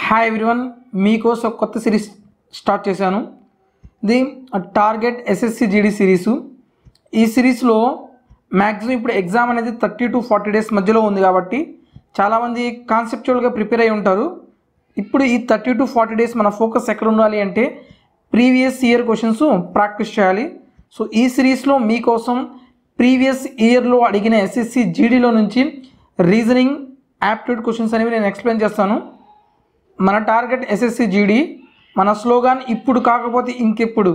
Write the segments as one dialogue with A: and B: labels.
A: Hi everyone మీకోసం ఒక కొత్త సిరీస్ స్టార్ట్ చేశాను ఇది టార్గెట్ ఎస్ఎస్సి జీడీ సిరీసు ఈ సిరీస్లో మ్యాక్సిమం ఇప్పుడు ఎగ్జామ్ అనేది థర్టీ టు ఫార్టీ డేస్ మధ్యలో ఉంది కాబట్టి చాలామంది కాన్సెప్చువల్గా ప్రిపేర్ అయి ఉంటారు ఇప్పుడు ఈ థర్టీ టు ఫార్టీ డేస్ మన ఫోకస్ ఎక్కడ ఉండాలి అంటే ప్రీవియస్ ఇయర్ క్వశ్చన్స్ ప్రాక్టీస్ చేయాలి సో ఈ సిరీస్లో మీకోసం ప్రీవియస్ ఇయర్లో అడిగిన ఎస్ఎస్సి జీడీలో నుంచి రీజనింగ్ యాప్టిట్యూడ్ క్వశ్చన్స్ అనేవి నేను ఎక్స్ప్లెయిన్ చేస్తాను మన టార్గెట్ ఎస్ఎస్సి జీడీ మన స్లోగాన్ ఇప్పుడు కాకపోతే ఇంకెప్పుడు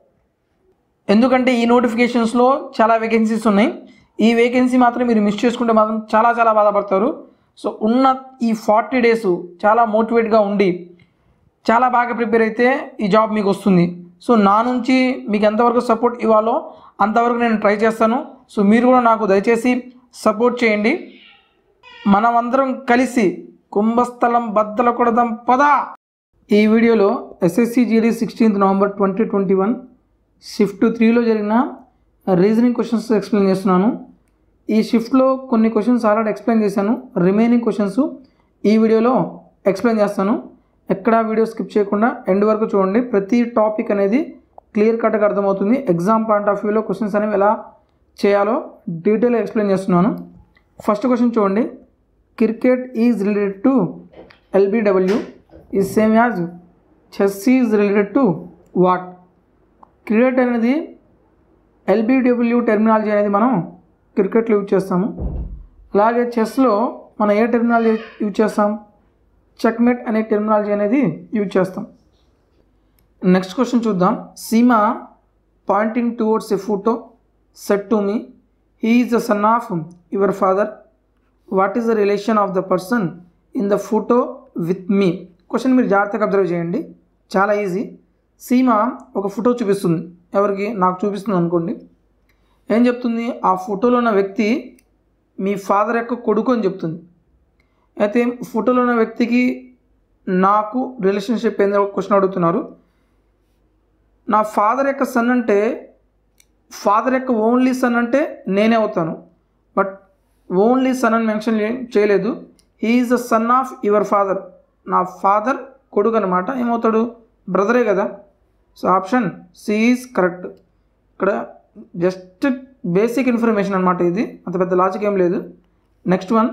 A: ఎందుకంటే ఈ నోటిఫికేషన్స్లో చాలా వేకెన్సీస్ ఉన్నాయి ఈ వేకెన్సీ మాత్రం మీరు మిస్ చేసుకుంటే మాత్రం చాలా చాలా బాధపడతారు సో ఉన్న ఈ ఫార్టీ డేస్ చాలా మోటివేట్గా ఉండి చాలా బాగా ప్రిపేర్ అయితే ఈ జాబ్ మీకు వస్తుంది సో నా నుంచి మీకు ఎంతవరకు సపోర్ట్ ఇవ్వాలో అంతవరకు నేను ట్రై చేస్తాను సో మీరు కూడా నాకు దయచేసి సపోర్ట్ చేయండి మనమందరం కలిసి కుంభస్థలం బద్దల కొడదాం పదా ఈ వీడియోలో SSC GD sixteenth November twenty twenty one shift త్రీలో జరిగిన రీజనింగ్ క్వశ్చన్స్ ఎక్స్ప్లెయిన్ చేస్తున్నాను ఈ షిఫ్ట్లో కొన్ని క్వశ్చన్స్ ఆల్రెడీ ఎక్స్ప్లెయిన్ చేశాను రిమైనింగ్ క్వశ్చన్స్ ఈ వీడియోలో ఎక్స్ప్లెయిన్ చేస్తాను ఎక్కడా వీడియో స్కిప్ చేయకుండా ఎండ్ వరకు చూడండి ప్రతి టాపిక్ అనేది క్లియర్ కట్గా అర్థమవుతుంది ఎగ్జామ్ పాయింట్ ఆఫ్ వ్యూలో క్వశ్చన్స్ అనేవి ఎలా చేయాలో డీటెయిల్గా ఎక్స్ప్లెయిన్ చేస్తున్నాను ఫస్ట్ క్వశ్చన్ చూడండి cricket is related to LBW is same as chess is related to what cricket అనేది ఎల్బిడబ్ల్యూ టెర్మినాలజీ అనేది మనం క్రికెట్లో యూజ్ చేస్తాము అలాగే చెస్లో మనం ఏ టెర్మినాలజీ యూజ్ చేస్తాం చెక్మెట్ అనే టెర్మినాలజీ అనేది యూజ్ చేస్తాం నెక్స్ట్ క్వశ్చన్ చూద్దాం Seema pointing towards a photo said to me he is the son of your father what is the relation of the person in the photo with me question మీరు జాగ్రత్తగా observe చేయండి చాలా easy సీమ ఒక photo చూపిస్తుంది ఎవరికి నాకు చూపిస్తుంది అనుకోండి ఏం చెప్తుంది ఆ ఫోటోలో ఉన్న వ్యక్తి మీ ఫాదర్ యొక్క కొడుకు అని చెప్తుంది అయితే ఫోటోలో ఉన్న వ్యక్తికి నాకు రిలేషన్షిప్ ఏందో క్వశ్చన్ అడుగుతున్నారు నా ఫాదర్ యొక్క సన్ అంటే ఫాదర్ యొక్క ఓన్లీ సన్ అంటే నేనే అవుతాను బట్ ఓన్లీ సన్ అని మెన్షన్ చేయలేదు he is the son of your father నా ఫాదర్ కొడుకు అనమాట ఏమవుతాడు బ్రదరే కదా so option C is correct ఇక్కడ జస్ట్ బేసిక్ ఇన్ఫర్మేషన్ అనమాట ఇది అంత పెద్ద లాజిక్ ఏం లేదు next one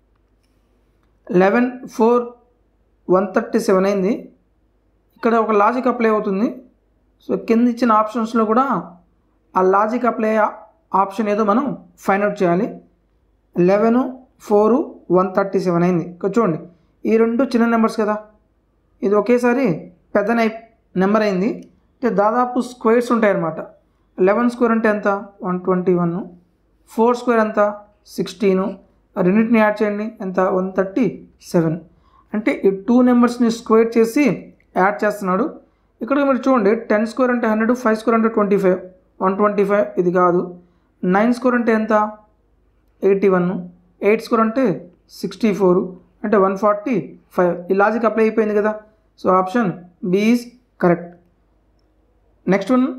A: eleven four one thirty seven అయింది ఇక్కడ ఒక లాజిక్ అప్లై అవుతుంది సో కింద ఇచ్చిన ఆప్షన్స్లో కూడా ఆ లాజిక్ అప్లై ఆప్షన్ ఏదో మనం ఫైండ్ అవుట్ చేయాలి eleven four one thirty seven అయింది ఇక్కడ చూడండి ఈ రెండు చిన్న నెంబర్స్ కదా ఇది ఒకేసారి పెద్ద నెంబర్ అయింది అంటే దాదాపు స్క్వేర్స్ ఉంటాయన్నమాట లెవెన్ స్క్వేర్ అంటే ఎంత one twenty one four square ఎంత సిక్స్టీను రెండింటిని యాడ్ చేయండి ఎంత వన్ థర్టీ సెవెన్ అంటే ఈ టూ నెంబర్స్ని స్క్వేర్ చేసి యాడ్ చేస్తున్నాడు ఇక్కడ మీరు చూడండి టెన్ స్క్వేర్ అంటే హండ్రెడ్ ఫైవ్ స్క్వేర్ అంటే twenty five one twenty five ఇది కాదు నైన్ స్కోర్ అంటే ఎంత ఎయిటీ వన్ ఎయిట్ స్కోర్ అంటే సిక్స్టీ ఫోర్ అంటే వన్ ఫార్టీ ఫైవ్ ఈ లాజిక్ అప్లై అయిపోయింది కదా so option B is correct next one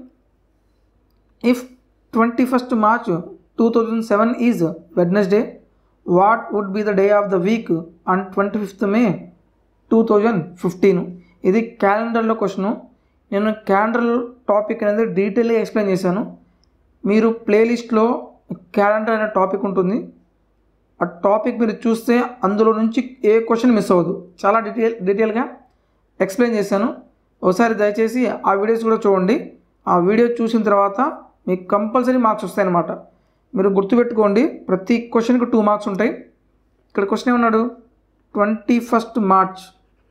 A: if twenty first March two thousand seven is Wednesday what would be the day of the week and twenty fifth May two thousand fifteen ఇది క్యాలెండర్లో question నేను calendar topic అనేది డీటెయిల్గా explain చేశాను మీరు ప్లేలిస్ట్లో calendar అనే topic ఉంటుంది ఆ టాపిక్ మీరు చూస్తే అందులో నుంచి ఏ క్వశ్చన్ మిస్ అవ్వదు చాలా డీటెయిల్ డీటెయిల్గా ఎక్స్ప్లెయిన్ చేశాను ఒకసారి దయచేసి ఆ వీడియోస్ కూడా చూడండి ఆ వీడియో చూసిన తర్వాత మీకు కంపల్సరీ మార్క్స్ వస్తాయన్నమాట మీరు గుర్తుపెట్టుకోండి ప్రతి క్వశ్చన్కి టూ మార్క్స్ ఉంటాయి ఇక్కడ క్వశ్చన్ ఏమన్నాడు ట్వంటీ ఫస్ట్ మార్చ్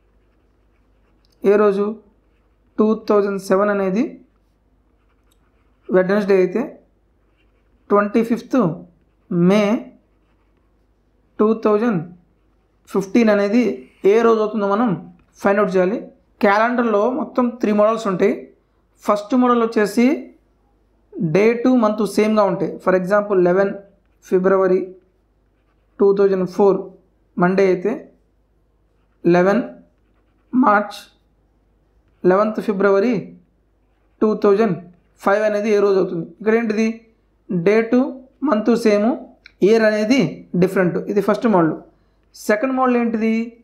A: ఏ రోజు టూ థౌజండ్ సెవెన్ అనేది వెడ్నెస్డే అయితే twenty fifth May two thousand fifteen అనేది ఏ రోజు అవుతుందో మనం ఫైండ్ అవుట్ చేయాలి క్యాలెండర్లో మొత్తం త్రీ మోడల్స్ ఉంటాయి ఫస్ట్ మోడల్ వచ్చేసి డే టు మంత్ సేమ్గా ఉంటాయి for example eleven February two thousand four Monday అయితే eleven March eleventh February two thousand five అనేది ఏ రోజు అవుతుంది ఇక్కడ ఏంటిది డేటు మంత్ సేము ఇయర్ అనేది డిఫరెంట్ ఇది ఫస్ట్ మోడల్ సెకండ్ మోడల్ ఏంటిది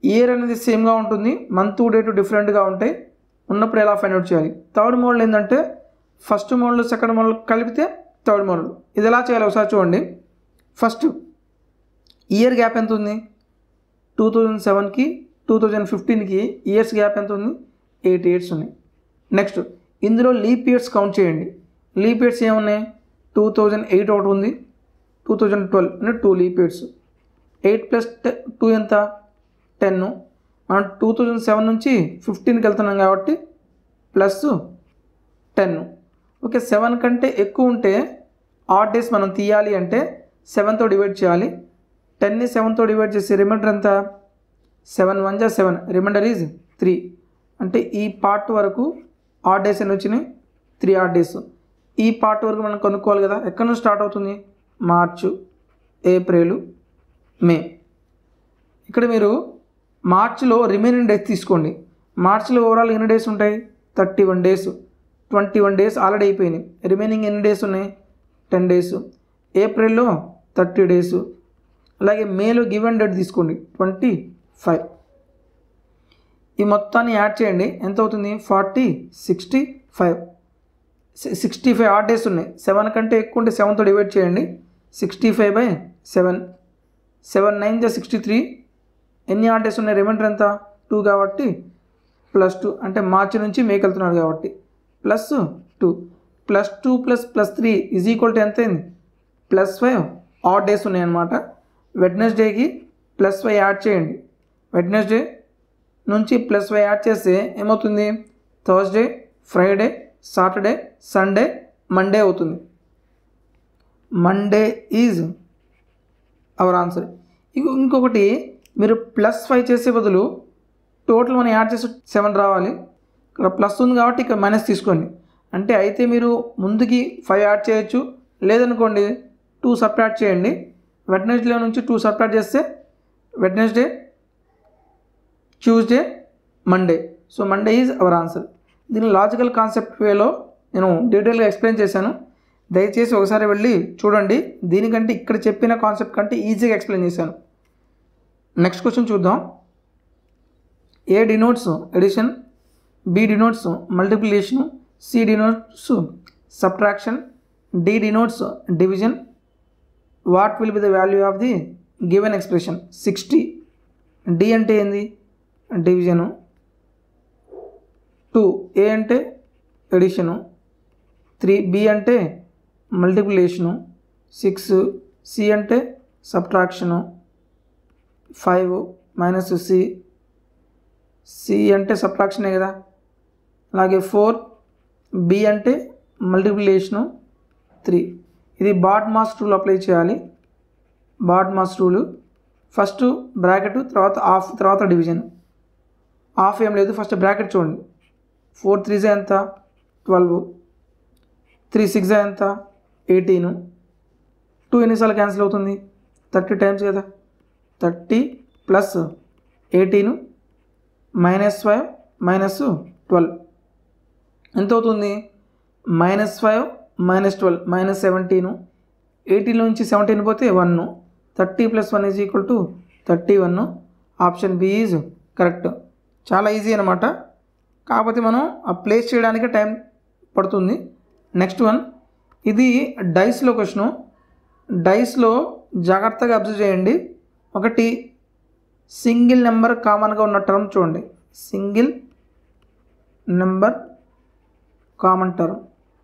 A: ఇయర్ అనేది సేమ్గా ఉంటుంది మంత్ డేట్ డిఫరెంట్గా ఉంటాయి ఉన్నప్పుడు ఎలా ఫైండ్ అవుట్ చేయాలి థర్డ్ మోడల్ ఏంటంటే ఫస్ట్ మోడల్ సెకండ్ మోడల్ కలిపితే థర్డ్ మోడల్ ఇది ఎలా చేయాలి ఒకసారి చూడండి ఫస్ట్ ఇయర్ గ్యాప్ ఎంత ఉంది టూ థౌజండ్ సెవెన్కి టూ థౌజండ్ ఫిఫ్టీన్కి ఇయర్స్ గ్యాప్ ఎంత ఉంది ఎయిట్ ఇయర్స్ ఉన్నాయి నెక్స్ట్ ఇందులో లీప్ ఇయర్స్ కౌంట్ చేయండి లీప్ ఇయర్స్ ఏమున్నాయి టూ థౌజండ్ ఎయిట్ ఒకటి ఉంది టూ థౌజండ్ ట్వెల్వ్ అంటే two leap years eight plus two ఎంత టెన్ మనం టూ థౌజండ్ సెవెన్ నుంచి ఫిఫ్టీన్కి వెళ్తున్నాం కాబట్టి ప్లస్ టెన్ ఓకే సెవెన్ కంటే ఎక్కువ ఉంటే ఆట్ డేస్ మనం తీయాలి అంటే సెవెన్తో డివైడ్ చేయాలి టెన్ని సెవెన్తో డివైడ్ చేసి రిమైండర్ ఎంత సెవెన్ వన్ జా సెవెన్ రిమైండర్ ఈజ్ త్రీ అంటే ఈ పార్ట్ వరకు ఆట్ డేస్ ఎన్ని వచ్చినాయి త్రీ ఆట్ డేస్ ఈ పార్ట్ వరకు మనం కనుక్కోవాలి కదా ఎక్కడి నుంచి స్టార్ట్ అవుతుంది మార్చు ఏప్రిల్ మే ఇక్కడ మీరు మార్చిలో రిమైనింగ్ డేస్ తీసుకోండి మార్చిలో ఓవరాల్ ఎన్ని డేస్ ఉంటాయి thirty one days twenty one days already అయిపోయినాయి రిమైనింగ్ ఎన్ని డేస్ ఉన్నాయి టెన్ డేస్ ఏప్రిల్లో థర్టీ డేస్ అలాగే మేలో గివెన్ డేట్ తీసుకోండి ట్వంటీ ఫైవ్ ఈ మొత్తాన్ని యాడ్ చేయండి ఎంత అవుతుంది forty sixty five sixty five odd days ఉన్నాయి సెవెన్ కంటే ఎక్కువ ఉంటే సెవెన్తో డివైడ్ చేయండి sixty five by seven seven nine జా సిక్స్టీ త్రీ ఎన్ని ఆర్ డేస్ ఉన్నాయి రిమైండర్ ఎంత టూ కాబట్టి ప్లస్ టూ అంటే మార్చి నుంచి మేకి వెళ్తున్నాడు కాబట్టి plus two plus two plus plus three is equal to ఎంత అయింది ప్లస్ ఫైవ్ ఆడ్ డేస్ ఉన్నాయన్నమాట వెడ్నెస్డేకి ప్లస్ ఫైవ్ యాడ్ చేయండి వెడ్నెస్డే నుంచి ప్లస్ ఫైవ్ యాడ్ చేస్తే ఏమవుతుంది Thursday Friday Saturday Sunday Monday అవుతుంది మండే ఈజ్ అవర్ ఆన్సర్ ఇంకొకటి మీరు ప్లస్ ఫైవ్ చేసే బదులు టోటల్ మనం యాడ్ చేసి సెవెన్ రావాలి ఇక్కడ ప్లస్ ఉంది కాబట్టి ఇక్కడ మైనస్ తీసుకోండి అంటే అయితే మీరు ముందుకి ఫైవ్ యాడ్ చేయొచ్చు లేదనుకోండి టూ సబ్ట్రాక్ట్ చేయండి వెడ్నెస్డే నుంచి టూ సబ్ట్రాక్ట్ చేస్తే Wednesday Tuesday Monday so Monday is our answer దీని లాజికల్ కాన్సెప్ట్ వేలో నేను డీటెయిల్గా ఎక్స్ప్లెయిన్ చేశాను దయచేసి ఒకసారి వెళ్ళి చూడండి దీనికంటే ఇక్కడ చెప్పిన కాన్సెప్ట్ కంటే ఈజీగా ఎక్స్ప్లెయిన్ చేశాను నెక్స్ట్ క్వశ్చన్ చూద్దాం A denotes addition B denotes multiplication C denotes subtraction D denotes division what will be the value of the given expression sixty D అంటే ఏంది డివిజను టూ ఏ అంటే ఎడిషను త్రీ బి అంటే multiplication six C అంటే subtraction five minus C C అంటే సబ్ట్రాక్షనే కదా అలాగే four B అంటే మల్టిప్లికేషను త్రీ ఇది బాడ్ మాస్ రూల్ అప్లై చేయాలి BODMAS rule first bracket తర్వాత ఆఫ్ తర్వాత డివిజన్ ఆఫ్ ఏం లేదు ఫస్ట్ బ్రాకెట్ చూడండి ఫోర్ త్రీజే ఎంత ట్వెల్వ్ త్రీ సిక్స్ ఎంత ఎయిటీను టూ ఎన్నిసార్లు క్యాన్సిల్ అవుతుంది థర్టీ టైమ్స్ కదా thirty plus eighteen minus five minus twelve ఎంత అవుతుంది minus five minus twelve minus seventeen eighteen నుంచి సెవెంటీన్ పోతే one thirty plus one is equal to thirty one option B is correct చాలా easy అనమాట కాకపోతే మనం ఆ ప్లేస్ చేయడానికి టైం పడుతుంది నెక్స్ట్ వన్ ఇది డైస్లో క్వశ్చను డైస్లో జాగ్రత్తగా అబ్జర్వ్ చేయండి ఒకటి సింగిల్ నెంబర్ కామన్గా ఉన్న టర్మ్ చూడండి single number common term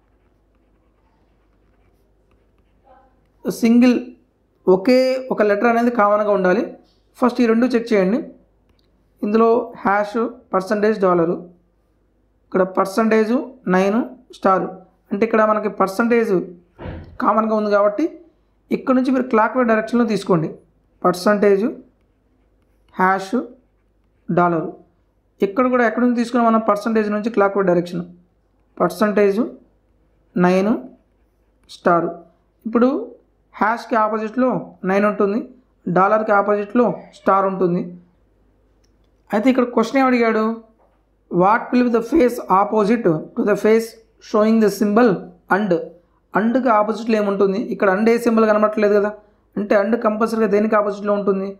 A: single ఒకే ఒక లెటర్ అనేది కామన్గా ఉండాలి ఫస్ట్ ఈ రెండు చెక్ చేయండి ఇందులో హ్యాష్ పర్సంటేజ్ డాలరు ఇక్కడ పర్సంటేజు నైన్ స్టారు అంటే ఇక్కడ మనకి పర్సంటేజ్ కామన్గా ఉంది కాబట్టి ఇక్కడ నుంచి మీరు క్లాక్ వైజ్ డైరెక్షన్లో తీసుకోండి పర్సంటేజు హ్యాష్ డాలరు ఇక్కడ కూడా ఎక్కడి నుంచి తీసుకుని మనం పర్సంటేజ్ నుంచి clockwise direction percentage nine star ఇప్పుడు హ్యాష్కి ఆపోజిట్లో నైన్ ఉంటుంది డాలర్కి ఆపోజిట్లో స్టార్ ఉంటుంది అయితే ఇక్కడ క్వశ్చన్ ఏం అడిగాడు what will be the face opposite to the face showing the symbol and అండ్కి ఆపోజిట్లో ఏముంటుంది ఇక్కడ అండ్ ఏ సింబల్ కనబడట్లేదు కదా అంటే అండ్ కంపల్సరీగా దేనికి ఆపోజిట్లో ఉంటుంది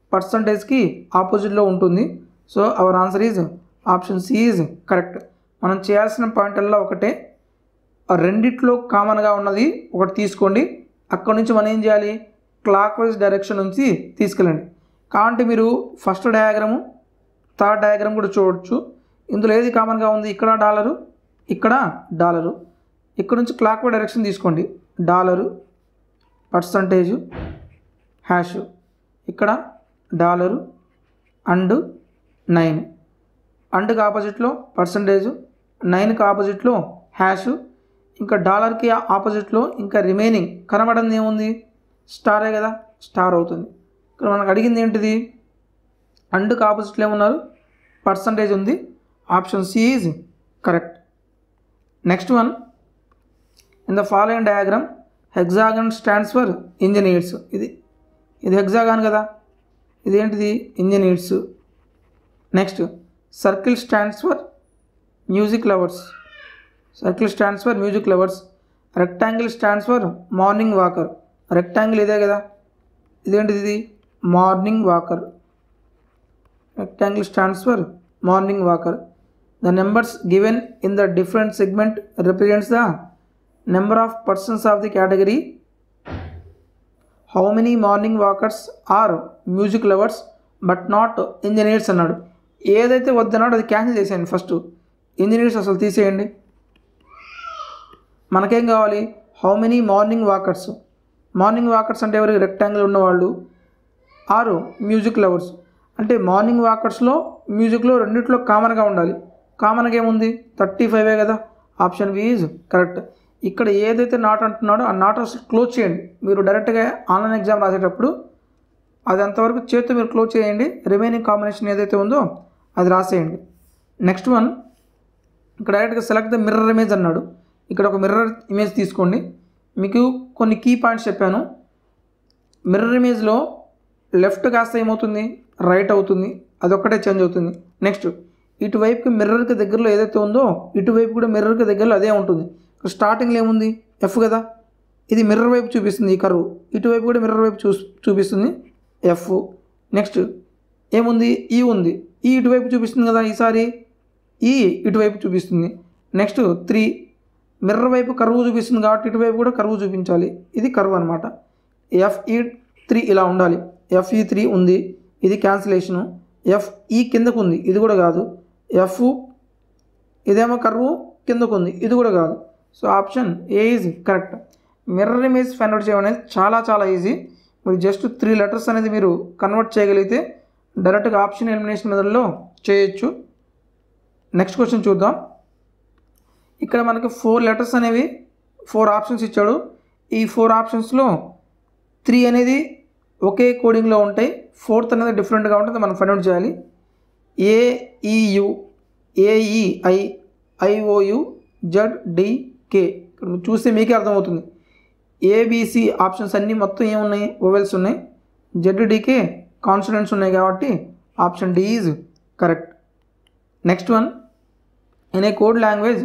A: పర్సంటేజ్కి ఆపోజిట్లో ఉంటుంది so our answer is option C is correct మనం చేయాల్సిన పాయింట్ల్లో ఒకటే ఆ రెండిట్లో కామన్గా ఉన్నది ఒకటి తీసుకోండి అక్కడ నుంచి మనం ఏం చేయాలి క్లాక్ వైజ్ డైరెక్షన్ నుంచి తీసుకెళ్ళండి కాబట్టి మీరు ఫస్ట్ డయాగ్రాము థర్డ్ డయాగ్రామ్ కూడా చూడొచ్చు ఇందులో ఏది కామన్గా ఉంది ఇక్కడ డాలరు ఇక్కడ డాలరు ఇక్కడ నుంచి క్లాక్ వైజ్ డైరెక్షన్ తీసుకోండి డాలరు పర్సంటేజు హ్యాష్ ఇక్కడ డాలరు అండ్ నైన్ అండ్కి ఆపోజిట్లో పర్సంటేజు నైన్కి ఆపోజిట్లో హ్యాష్ ఇంకా డాలర్కి ఆపోజిట్లో ఇంకా రిమైనింగ్ కనబడింది ఏముంది స్టారే కదా స్టార్ అవుతుంది ఇక్కడ మనకు అడిగింది ఏంటిది అండ్కి ఆపోజిట్లో ఏమున్నారు పర్సంటేజ్ ఉంది option C is correct next one in the following diagram hexagon stands for engineers ఇది ఇది హెగ్జాగాన్ కదా ఇదేంటిది engineers next circle stands for music lovers circle stands for music lovers rectangle stands for morning walker rectangle ఇదే కదా ఇదేంటిది ఇది morning walker rectangle stands for morning walker the numbers given in the different segment represents the number of persons of the category how many morning walkers are music lovers but not engineers అన్నాడు ఏదైతే వద్దన్నాడో అది cancel చేసేయండి first engineers అసలు తీసేయండి మనకేం కావాలి how many morning walkers morning walkers అంటే ఎవరు రెక్టాంగిల్ ఉన్నవాళ్ళు ఆరు మ్యూజిక్ లవర్స్ అంటే మార్నింగ్ వాకర్స్లో మ్యూజిక్లో రెండిట్లో కామన్గా ఉండాలి కామన్గా ఏముంది థర్టీ ఫైవే కదా ఆప్షన్ బి ఈజ్ కరెక్ట్ ఇక్కడ ఏదైతే నాట్ అంటున్నాడో ఆ నాట్ అసలు క్లోజ్ చేయండి మీరు డైరెక్ట్గా ఆన్లైన్ ఎగ్జామ్ రాసేటప్పుడు అది అంతవరకు చేతితో మీరు క్లోజ్ చేయండి రిమైనింగ్ కాంబినేషన్ ఏదైతే ఉందో అది రాసేయండి నెక్స్ట్ వన్ ఇక్కడ డైరెక్ట్గా సెలెక్ట్ ద మిర్రర్ ఇమేజ్ అన్నాడు ఇక్కడ ఒక మిర్రర్ ఇమేజ్ తీసుకోండి మీకు కొన్ని కీ పాయింట్స్ చెప్పాను మిర్రర్ ఇమేజ్లో లెఫ్ట్ కాస్త ఏమవుతుంది రైట్ అవుతుంది అదొక్కటే చేంజ్ అవుతుంది నెక్స్ట్ ఇటువైపుకి మిర్రర్కి దగ్గరలో ఏదైతే ఉందో ఇటువైపు కూడా మిర్రర్కి దగ్గరలో అదే ఉంటుంది ఇక్కడ స్టార్టింగ్లో ఏముంది ఎఫ్ కదా ఇది మిర్రర్ వైపు చూపిస్తుంది ఈ కరువు ఇటువైపు కూడా మిర్రర్ వైపు చూ చూపిస్తుంది ఎఫ్ నెక్స్ట్ ఏముంది ఈ ఉంది ఈ ఇటువైపు చూపిస్తుంది కదా ఈసారి ఈ ఇటువైపు చూపిస్తుంది నెక్స్ట్ త్రీ మిర్రర్ వైపు కరువు చూపిస్తుంది కాబట్టి ఇటువైపు కూడా కరువు చూపించాలి ఇది కరువు అనమాట ఎఫ్ఈ త్రీ ఇలా ఉండాలి ఎఫ్ఈ త్రీ ఉంది ఇది క్యాన్సిలేషను ఎఫ్ ఈ కిందకు ఉంది ఇది కూడా కాదు ఎఫ్ ఇదేమో కర్వ్ కిందకు ఉంది ఇది కూడా కాదు so option A is correct mirror image find out చేయడం అనేది చాలా చాలా ఈజీ మీరు జస్ట్ త్రీ లెటర్స్ అనేది మీరు కన్వర్ట్ చేయగలిగితే డైరెక్ట్గా ఆప్షన్ ఎలిమినేషన్ మెథడ్లో చేయొచ్చు నెక్స్ట్ క్వశ్చన్ చూద్దాం ఇక్కడ మనకి ఫోర్ లెటర్స్ అనేవి ఫోర్ ఆప్షన్స్ ఇచ్చాడు ఈ ఫోర్ ఆప్షన్స్లో త్రీ అనేది ఒకే కోడింగ్లో ఉంటాయి ఫోర్త్ అనేది డిఫరెంట్గా ఉంటుంది మనం ఫైండ్ అవుట్ చేయాలి A E U A E I I O U Z D K ఇక్కడ మీరు చూస్తే మీకే అర్థమవుతుంది ఏబిసి ఆప్షన్స్ అన్నీ మొత్తం ఏమున్నాయి ఓవెల్స్ ఉన్నాయి జడ్ డికే కాన్సనెంట్స్ ఉన్నాయి కాబట్టి option D is correct next one in a code language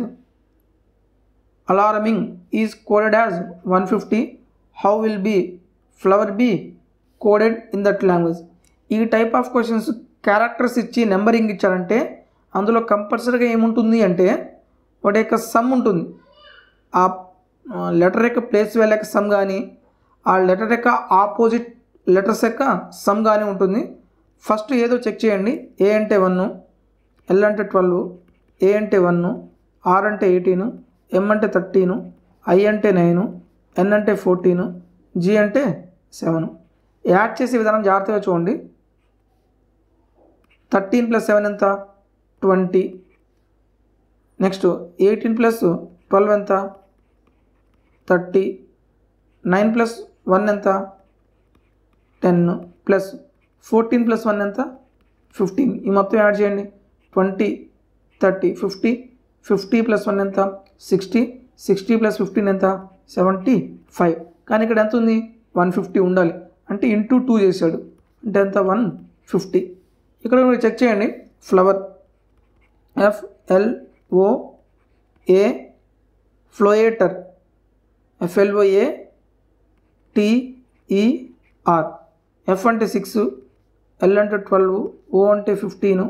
A: alarming is coded as one fifty how will be flower be coded in that language ఈ type of questions characters ఇచ్చి numbering ఇచ్చారంటే అందులో కంపల్సరీగా ఏముంటుంది అంటే వాటి యొక్క సమ్ ఉంటుంది ఆ లెటర్ యొక్క ప్లేస్ వాల్యూ యొక్క సమ్ కానీ ఆ లెటర్ యొక్క ఆపోజిట్ లెటర్స్ యొక్క సమ్ కానీ ఉంటుంది ఫస్ట్ ఏదో చెక్ చేయండి ఏ అంటే వన్ ఎల్ అంటే ట్వెల్వ్ ఏ అంటే వన్ ఆర్ అంటే ఎయిటీన్ ఎం అంటే థర్టీను ఐ అంటే నైన్ ఎన్ అంటే ఫోర్టీన్ జి అంటే సెవెన్ యాడ్ చేసే విధానం జాగ్రత్తగా చూడండి థర్టీన్ ప్లస్ సెవెన్ ఎంత twenty next eighteen plus twelve ఎంత థర్టీ నైన్ ప్లస్ వన్ ఎంత ten plus fourteen plus one ఎంత ఫిఫ్టీన్ ఈ మొత్తం యాడ్ చేయండి twenty thirty fifty fifty plus one ఎంత సిక్స్టీ సిక్స్టీ ప్లస్ ఫిఫ్టీన్ ఎంత సెవెంటీ ఫైవ్ కానీ ఇక్కడ ఎంత ఉంది వన్ ఫిఫ్టీ ఉండాలి అంటే ఇంటూ టూ చేశాడు అంటే ఎంత వన్ ఫిఫ్టీ ఇక్కడ మీరు చెక్ చేయండి flower F L O A floater F L O A T E R F అంటే సిక్స్ ఎల్ అంటే ట్వెల్వ్ ఓ అంటే ఫిఫ్టీను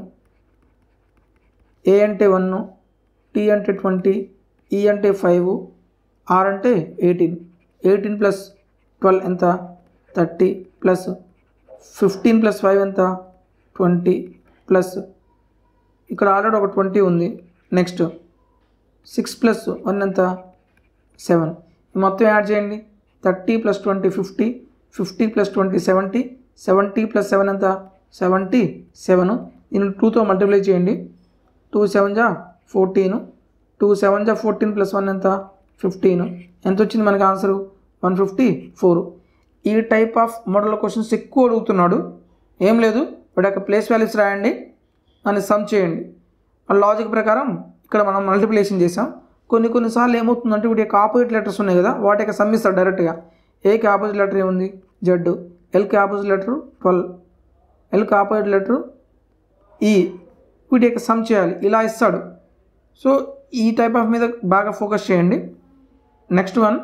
A: ఏ అంటే వన్ టీ అంటే ట్వంటీ ఈ అంటే ఫైవ్ ఆర్ అంటే ఎయిటీన్ ఎయిటీన్ ప్లస్ ట్వెల్వ్ ఎంత thirty plus fifteen plus five ఎంత ట్వంటీ ప్లస్ ఇక్కడ ఆల్రెడీ ఒక ట్వంటీ ఉంది నెక్స్ట్ సిక్స్ ప్లస్ వన్ ఎంత సెవెన్ మొత్తం యాడ్ చేయండి thirty plus twenty fifty fifty plus twenty seventy seventy plus seven ఎంత సెవెంటీ సెవెన్ దీన్ని టూతో మల్టిప్లై చేయండి టూ సెవెన్ జా ఫోర్టీన్ టూ సెవెన్ జా ఫోర్టీన్ ప్లస్ వన్ ఎంత ఫిఫ్టీన్ ఎంత వచ్చింది మనకి ఆన్సరు వన్ ఫిఫ్టీ ఫోర్ ఈ టైప్ ఆఫ్ మోడల్ క్వశ్చన్స్ ఎక్కువ అడుగుతున్నాడు ఏం లేదు వాటి యొక్క ప్లేస్ వాల్యూస్ రాయండి దాన్ని సమ్ చేయండి ఆ లాజిక్ ప్రకారం ఇక్కడ మనం మల్టిప్లికేషన్ చేసాం కొన్ని కొన్నిసార్లు ఏమవుతుందంటే వీటి యొక్క ఆపోజిట్ లెటర్స్ ఉన్నాయి కదా వాటి యొక్క సమ్ ఇస్తాడు డైరెక్ట్గా ఏకి ఆపోజిట్ లెటర్ ఏముంది జడ్ ఎల్కి ఆపోజిట్ లెటర్ ట్వెల్వ్ ఎల్కి ఆపోజిట్ లెటర్ ఈ వీటి యొక్క సమ్ చేయాలి ఇలా ఇస్తాడు సో ఈ టైప్ ఆఫ్ మీద బాగా ఫోకస్ చేయండి నెక్స్ట్ వన్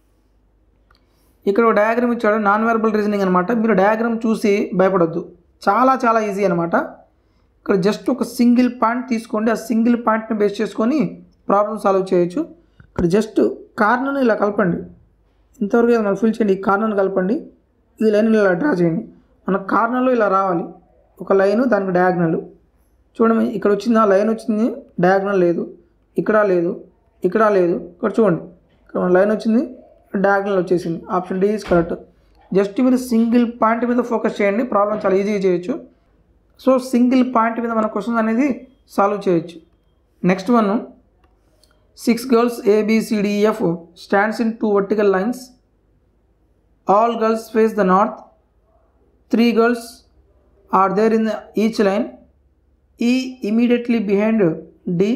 A: ఇక్కడ ఒక డయాగ్రామ్ ఇచ్చాడు నాన్ వెర్బల్ రీజనింగ్ అనమాట మీరు డయాగ్రామ్ చూసి భయపడొద్దు చాలా చాలా ఈజీ అనమాట ఇక్కడ జస్ట్ ఒక సింగిల్ పాయింట్ తీసుకోండి ఆ సింగిల్ పాయింట్ని బేస్ చేసుకొని ప్రాబ్లమ్ సాల్వ్ చేయొచ్చు ఇక్కడ జస్ట్ కార్నర్ని ఇలా కలపండి ఇంతవరకు ఏదో మనం ఫిల్ చేయండి ఈ కార్నర్ని కలపండి ఈ లైన్ ఇలా డ్రా చేయండి మన కార్నర్లో ఇలా రావాలి ఒక లైను దానికి డయాగ్నల్ చూడండి ఇక్కడ వచ్చింది ఆ లైన్ వచ్చింది డయాగ్నల్ లేదు ఇక్కడ లేదు ఇక్కడ లేదు ఇక్కడ చూడండి ఇక్కడ మన లైన్ వచ్చింది డయాగ్నల్ వచ్చేసింది option D is correct just మీరు సింగిల్ పాయింట్ మీద ఫోకస్ చేయండి ప్రాబ్లం చాలా ఈజీగా చేయొచ్చు సో సింగిల్ పాయింట్ మీద మన క్వశ్చన్స్ అనేది సాల్వ్ చేయొచ్చు next one six girls A B C D F stands in two vertical lines all girls face the north three girls are there in each line E immediately behind D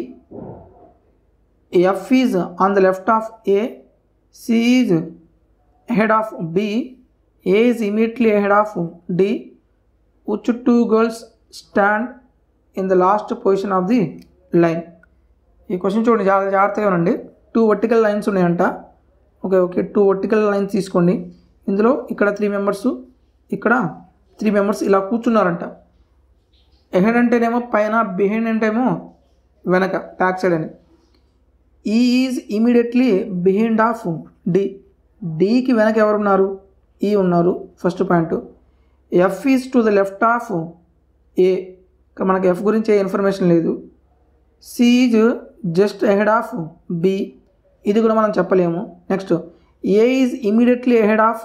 A: F is on the left of A C is ahead of B, A is immediately ahead of D. Which two girls stand in the last position of the line? ఈ question చూడండి చాలా జాగ్రత్తగా ఉండండి two vertical lines ఉన్నాయంట okay okay two vertical lines తీసుకోండి ఇందులో ఇక్కడ three members ఇక్కడ త్రీ మెంబర్స్ ఇలా కూర్చున్నారంట ఎహెడ్ అంటేనేమో పైన బిహైండ్ అంటేమో వెనక బ్యాక్ సైడ్ అని E is immediately behind of D డికి వెనక ఎవరున్నారు ఈ ఉన్నారు first point F is to the left of A ఇక్కడ మనకి ఎఫ్ గురించి ఏ ఇన్ఫర్మేషన్ లేదు C is just ahead of B ఇది కూడా మనం చెప్పలేము next A is immediately ahead of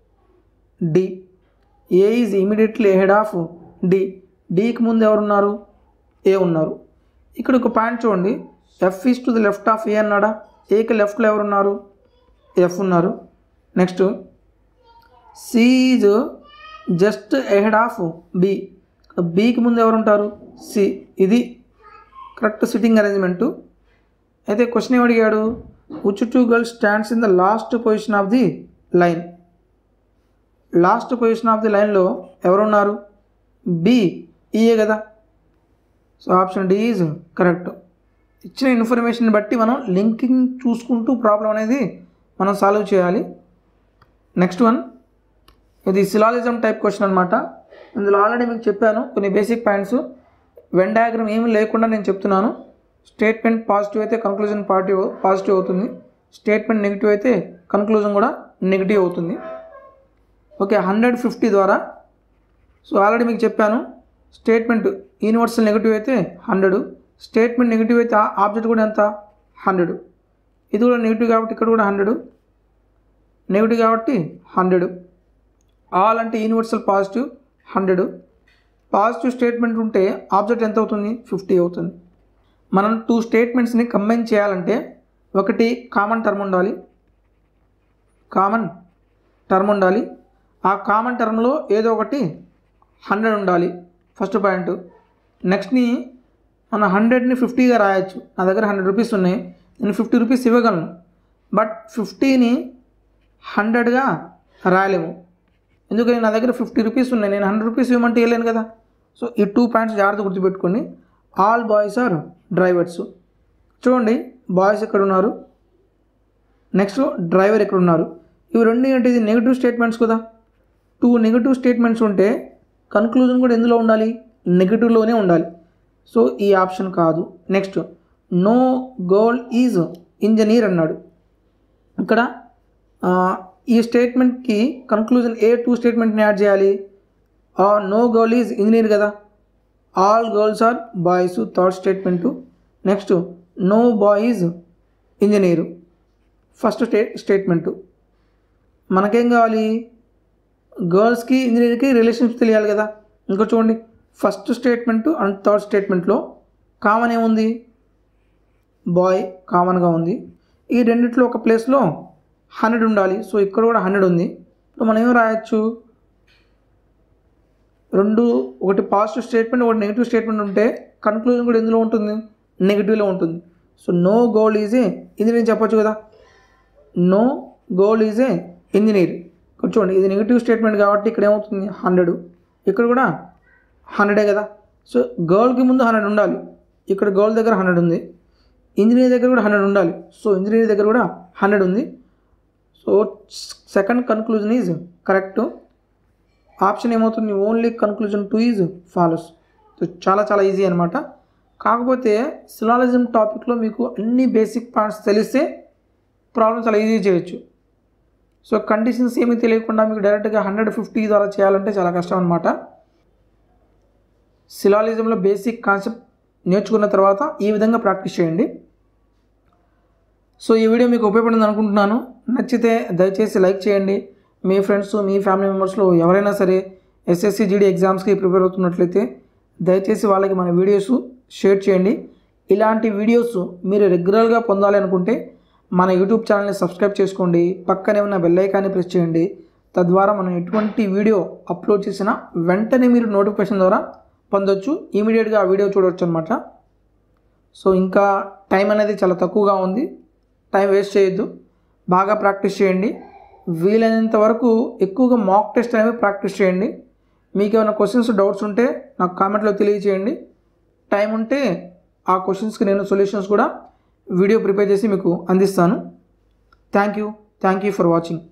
A: D A is immediately ahead of D డికి ముందు ఎవరున్నారు ఏ ఉన్నారు ఇక్కడ ఒక పాయింట్ చూడండి F is to the left of A అన్నాడా ఏకి లెఫ్ట్లో ఎవరున్నారు ఎఫ్ ఉన్నారు next C is just ahead of B బీకి ముందు ఎవరు ఉంటారు సి ఇది కరెక్ట్ సిట్టింగ్ అరేంజ్మెంటు అయితే క్వశ్చన్ ఏమి అడిగాడు which two girl stands in the last position of the line last position of the లైన్లో ఎవరున్నారు బి ఈయే కదా so option D is correct ఇచ్చిన ఇన్ఫర్మేషన్ బట్టి మనం లింకింగ్ చూసుకుంటూ ప్రాబ్లం అనేది మనం సాల్వ్ చేయాలి నెక్స్ట్ వన్ ఇది సిలాలిజం టైప్ క్వశ్చన్ అనమాట ఇందులో ఆల్రెడీ మీకు చెప్పాను కొన్ని బేసిక్ పాయింట్స్ వెన్ డయాగ్రామ్ ఏమి లేకుండా నేను చెప్తున్నాను స్టేట్మెంట్ పాజిటివ్ అయితే కన్క్లూజన్ పాజిటివ్ పాజిటివ్ అవుతుంది స్టేట్మెంట్ నెగిటివ్ అయితే కన్క్లూజన్ కూడా నెగిటివ్ అవుతుంది ఓకే హండ్రెడ్ ఫిఫ్టీ ద్వారా సో ఆల్రెడీ మీకు చెప్పాను స్టేట్మెంట్ యూనివర్సల్ నెగిటివ్ అయితే హండ్రెడ్ స్టేట్మెంట్ నెగిటివ్ అయితే ఆబ్జెక్ట్ కూడా ఎంత హండ్రెడ్ ఇది కూడా నెగిటివ్ కాబట్టి ఇక్కడ కూడా హండ్రెడ్ నెగిటివ్ కాబట్టి హండ్రెడ్ ఆల్ అంటే universal positive hundred positive statement ఉంటే ఆబ్జెక్ట్ ఎంత అవుతుంది ఫిఫ్టీ అవుతుంది మనం టూ స్టేట్మెంట్స్ని కంబైన్ చేయాలంటే ఒకటి కామన్ టర్మ్ ఉండాలి కామన్ టర్మ్ ఉండాలి ఆ కామన్ టర్మ్లో ఏదో ఒకటి హండ్రెడ్ ఉండాలి ఫస్ట్ పాయింట్ నెక్స్ట్ని మన హండ్రెడ్ని ఫిఫ్టీగా రాయొచ్చు నా దగ్గర హండ్రెడ్ రూపీస్ ఉన్నాయి నేను ఫిఫ్టీ రూపీస్ ఇవ్వగలను బట్ ఫిఫ్టీని హండ్రెడ్గా రాయలేము ఎందుకని నా దగ్గర ఫిఫ్టీ రూపీస్ ఉన్నాయి నేను హండ్రెడ్ రూపీస్ ఇవ్వమంటే ఇవ్వలేను కదా సో ఈ టూ పాయింట్స్ జాగ్రత్త గుర్తుపెట్టుకోండి ఆల్ బాయ్స్ ఆర్ డ్రైవర్స్ చూడండి బాయ్స్ ఎక్కడ ఉన్నారు నెక్స్ట్ డ్రైవర్ ఎక్కడ ఉన్నారు ఇవి రెండు ఏంటి ఇది నెగిటివ్ స్టేట్మెంట్స్ కదా టూ నెగిటివ్ స్టేట్మెంట్స్ ఉంటే కన్క్లూజన్ కూడా ఎందులో ఉండాలి నెగిటివ్లోనే ఉండాలి సో ఈ ఆప్షన్ కాదు next no girl is engineer అన్నాడు ఇక్కడ ఆ, ఈ స్టేట్మెంట్కి కన్క్లూజన్ ఏ టూ స్టేట్మెంట్ని యాడ్ చేయాలి నో గర్ల్ ఈజ్ ఇంజనీర్ కదా all girls are boys third statement next no boy is engineer first స్టే స్టేట్మెంటు మనకేం కావాలి గర్ల్స్కి ఇంజనీర్కి రిలేషన్షిప్ తెలియాలి కదా ఇంకో చూడండి first statement and third స్టేట్మెంట్లో common ఏముంది బాయ్ కామన్గా ఉంది ఈ రెండిట్లో ఒక ప్లేస్లో హండ్రెడ్ ఉండాలి సో ఇక్కడ కూడా హండ్రెడ్ ఉంది ఇప్పుడు మనం ఏం రాయొచ్చు రెండు ఒకటి పాజిటివ్ స్టేట్మెంట్ ఒకటి నెగిటివ్ స్టేట్మెంట్ ఉంటే కన్క్లూజన్ కూడా ఎందులో ఉంటుంది నెగిటివ్లో ఉంటుంది so no girl is a engineer చెప్పొచ్చు కదా no girl is a engineer ఇక్కడ చూడండి ఇది నెగిటివ్ స్టేట్మెంట్ కాబట్టి ఇక్కడ ఏమవుతుంది హండ్రెడ్ ఇక్కడ కూడా హండ్రెడే కదా సో గర్ల్కి ముందు హండ్రెడ్ ఉండాలి ఇక్కడ గర్ల్ దగ్గర హండ్రెడ్ ఉంది ఇంజనీర్ దగ్గర కూడా హండ్రెడ్ ఉండాలి సో ఇంజనీర్ దగ్గర కూడా హండ్రెడ్ ఉంది so second conclusion is correct option ఏమవుతుంది only conclusion two is follows so చాలా చాలా ఈజీ అనమాట కాకపోతే సిలాలజిజం టాపిక్లో మీకు అన్ని బేసిక్ పాయింట్స్ తెలిస్తే ప్రాబ్లమ్ చాలా ఈజీ చేయొచ్చు సో కండిషన్స్ ఏమీ తెలియకుండా మీకు డైరెక్ట్గా హండ్రెడ్ ఫిఫ్టీ ద్వారా చేయాలంటే చాలా కష్టం అనమాట సిలాలిజంలో బేసిక్ కాన్సెప్ట్ నేర్చుకున్న తర్వాత ఈ విధంగా ప్రాక్టీస్ చేయండి సో ఈ వీడియో మీకు ఉపయోగపడింది అనుకుంటున్నాను నచ్చితే దయచేసి లైక్ చేయండి మీ ఫ్రెండ్స్ మీ ఫ్యామిలీ మెంబర్స్లో ఎవరైనా సరే ఎస్ఎస్సి జీడీ ఎగ్జామ్స్కి ప్రిపేర్ అవుతున్నట్లయితే దయచేసి వాళ్ళకి మన వీడియోస్ షేర్ చేయండి ఇలాంటి వీడియోస్ మీరు రెగ్యులర్గా పొందాలి అనుకుంటే మన యూట్యూబ్ ఛానల్ని సబ్స్క్రైబ్ చేసుకోండి పక్కనే ఉన్న బెల్ ఐకాన్ని ప్రెస్ చేయండి తద్వారా మనం ఎటువంటి వీడియో అప్లోడ్ చేసినా వెంటనే మీరు నోటిఫికేషన్ ద్వారా పొందొచ్చు ఇమీడియట్గా ఆ వీడియో చూడవచ్చు అనమాట సో ఇంకా టైం అనేది చాలా తక్కువగా ఉంది టైం వేస్ట్ చేయొద్దు బాగా ప్రాక్టీస్ చేయండి వీలైనంత వరకు ఎక్కువగా మాక్ టెస్ట్ అనేవి ప్రాక్టీస్ చేయండి మీకు ఏమైనా క్వశ్చన్స్ డౌట్స్ ఉంటే నాకు కామెంట్లో తెలియజేయండి టైం ఉంటే ఆ క్వశ్చన్స్కి నేను సొల్యూషన్స్ కూడా వీడియో ప్రిపేర్ చేసి మీకు అందిస్తాను thank you thank you for watching